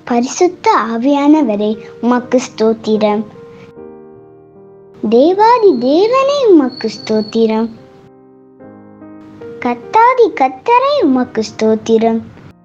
பரிசுத்த ஆவியானவரே உமக்கு ஸ்தோத்திரம் தேவாதி தேவனே உமக்கு ஸ்தோத்திரம் கத்தாதி கத்தரை உமக்கு ஸ்தோத்திரம்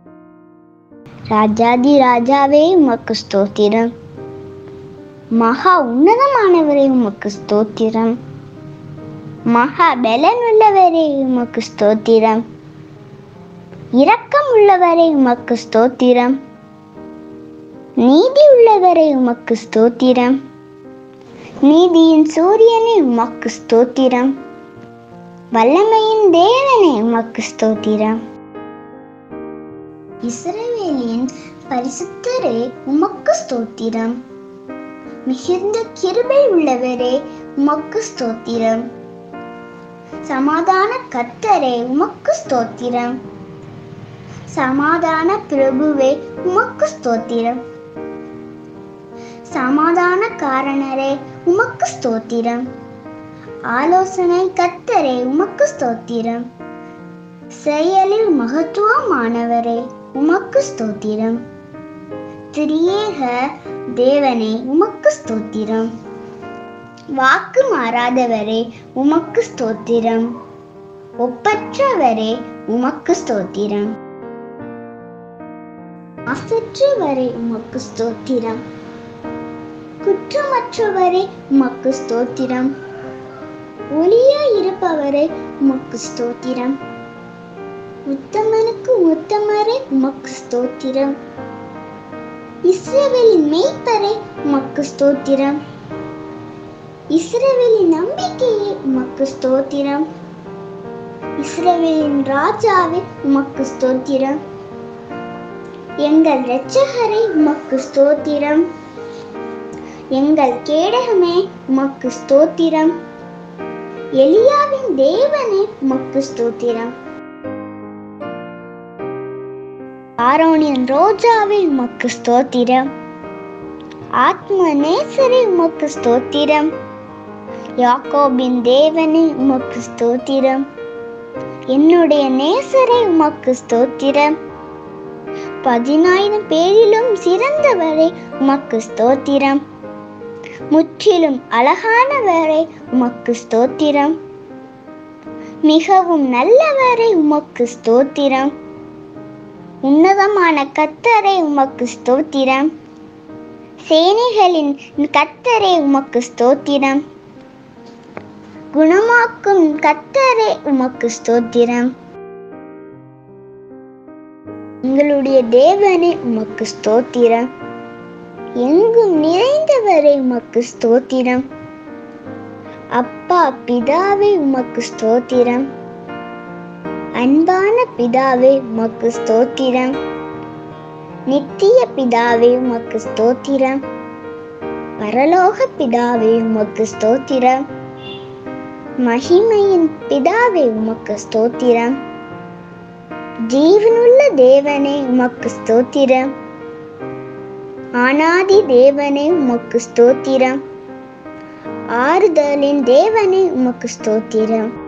ராஜாதி ராஜாவே உமக்கு ஸ்தோத்திரம் மகா உன்னதமானவரே உமக்கு ஸ்தோத்திரம் மகா பலனுள்ளவரே உமக்கு ஸ்தோத்திரம் இரக்கம் உள்ளவரே உமக்கு ஸ்தோத்திரம் நீதி உள்ளவரே உமக்கு ஸ்தோத்திரம் நீதியின் சூரியனே உமக்கு ஸ்தோத்திரம் வல்லமையின் தேவனே உமக்கு ஸ்தோத்திரம் இஸ்ரவேலின் பரிசுத்தரே உமக்கு ஸ்தோத்திரம் மிகுந்த கிருபை உள்ளவரே உமக்கு ஸ்தோத்திரம் சமாதான கர்த்தரே உமக்கு ஸ்தோத்திரம் சமாதான பிரபுவே உமக்கு ஸ்தோத்திரம் சமாதான காரணரே உமக்கு ஸ்தோத்திரம் ஆலோசனை கர்த்தரே உமக்கு ஸ்தோத்திரம் செயலில் மகத்துவமானவரே உமக்கு ஸ்தோத்திரம் திரியேக தேவனே உமக்கு ஸ்தோத்திரம் வாக்கு மாறாதவரே உமக்கு ஸ்தோத்திரம் ஒப்பற்றவரே உமக்கு ஸ்தோத்திரம் அசற்றவரே உமக்கு ஸ்தோத்திரம் குற்றமற்றவரே உமக்கு ஸ்தோத்திரம் ஒளியா இருப்பவரே உமக்கு ஸ்தோத்திரம் உத்தமனுக்கு உத்தமரே உமக்கு ஸ்தோத்திரம் இஸ்ரவேலின் மெய்ப்பரே உமக்கு ஸ்தோத்திரம் இஸ்ரவேலின் நம்பிக்கையே உமக்கு ஸ்தோத்திரம் இஸ்ரவேலின் ராஜாவே உமக்கு ஸ்தோத்திரம் எங்கள் இரட்சகரே உமக்கு ஸ்தோத்திரம் எங்கள் கேடகமே உமக்கு ஸ்தோத்திரம் எலியாவின் தேவனே உமக்கு ஸ்தோத்திரம் ஆரோனின் ரோஜாவே உமக்கு ஸ்தோத்திரம் ஆத்ம நேசரே உமக்கு ஸ்தோத்திரம் யாக்கோபின் தேவனே உமக்கு ஸ்தோத்திரம் என்னுடைய நேசரை உமக்கு ஸ்தோத்திரம் பதினாயிரம் பேரிலும் சிறந்தவரே உமக்கு ஸ்தோத்திரம் முற்றிலும் அழகானவரே உமக்கு ஸ்தோத்திரம் மிகவும் நல்லவரே உமக்கு ஸ்தோத்திரம் உன்னதமான கத்தரை உமக்கு ஸ்தோத்திரம் சேனைகளின் கத்தரை உமக்கு ஸ்தோத்திரம் குணமாக்கும் கத்தரை உமக்கு ஸ்தோத்திரம் எங்களுடைய தேவனே உமக்கு ஸ்தோத்திரம் எங்கும் நிறைந்தவரை உமக்கு ஸ்தோத்திரம் அப்பா பிதாவே உமக்கு ஸ்தோத்திரம் அன்பான பிதாவே உமக்கு ஸ்தோத்திரம் நித்திய பிதாவே உமக்கு ஸ்தோத்திரம் பரலோக பிதாவே உமக்கு ஸ்தோத்திரம் மகிமையின் பிதாவே உமக்கு ஸ்தோத்திரம் ஜீவனுள்ள தேவனே உமக்கு ஸ்தோத்திரம் ஆனாதி தேவனே உமக்கு ஸ்தோத்திரம் ஆறுதலின் தேவனே உமக்கு ஸ்தோத்திரம்